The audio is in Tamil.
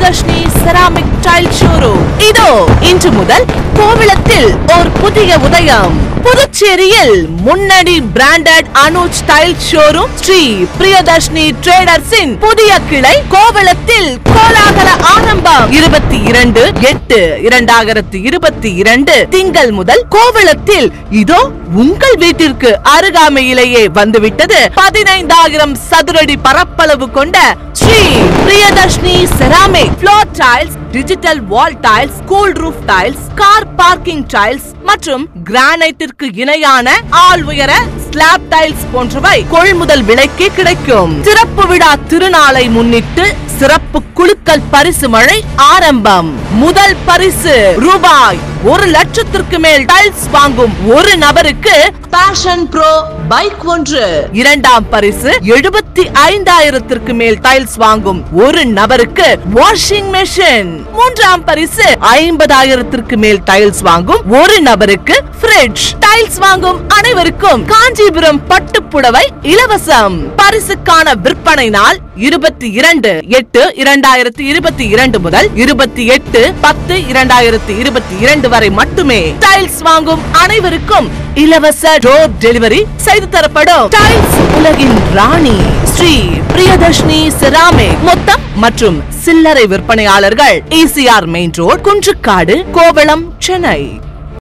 பிரியதர்ஷினி செராமிக் டைல் ஷோரூம் இதோ இன்று முதல் கோவிலத்தில் ஒரு புதிய உதயம் புதுச்சேரியில் முன்னணி branded Anuj tile showroom Shri Priyadarshini ட்ரேடர்ஸின் புதிய கிளை கோவளத்தில் கோலாகல ஆரம்பம் இருபத்தி இரண்டு எட்டு இரண்டாயிரத்தி இருபத்தி இரண்டு திங்கள் முதல் கோவளத்தில் இதோ உங்கள் வீட்டிற்கு அருகாமையிலேயே வந்துவிட்டது பதினைந்தாயிரம் சதுரடி பரப்பளவு கொண்ட Shri Priyadarshini ceramic floor tiles digital wall tiles cool roof tiles car parking tiles மற்றும் கிரானைட்டிற்கு இணையான ஆள் உயர ஸ்லாப் டைல்ஸ் போன்றவை கொள்முதல் விலைக்கு கிடைக்கும் சிறப்பு விழா திருநாளை முன்னிட்டு சிறப்பு குழுக்கள் பரிசு மழை ஆரம்பம் முதல் பரிசு ரூபாய் ஒரு லட்சத்திற்கு மேல் டைல்ஸ் வாங்கும் ஒரு நபருக்கு பேஷன் ப்ரோ பைக் ஒன்று இரண்டாம் பரிசு எழுபத்தி ஐந்தாயிரத்திற்கு மேல் டைல்ஸ் வாங்கும் ஒரு நபருக்கு வாஷிங் மெஷின் மூன்றாம் பரிசு ஐம்பதாயிரத்திற்கு மேல் டைல்ஸ் வாங்கும் ஒரு நபருக்கு ஃப்ரிட்ஜ் டைல்ஸ் வாங்கும் அனைவருக்கும் காஞ்சிபுரம் பட்டு புடவை இலவசம் பரிசுக்கான விற்பனை நாள் இருபத்தி இரண்டு எட்டு இரண்டாயிரத்தி இருபத்தி இரண்டு முதல் இருபத்தி எட்டு பத்து இரண்டாயிரத்தி இருபத்தி இரண்டு வரை மட்டுமே டைல்ஸ் வாங்கும் அனைவருக்கும் இலவச டோர் டெலிவரி செய்து தரப்படும் டைல்ஸ் உலகின் ராணி ஸ்ரீ பிரியதர்ஷினி செராமிக் மொத்தம் மற்றும் சில்லறை விற்பனையாளர்கள் ECR main road Kunrukkadu Kovalam Chennai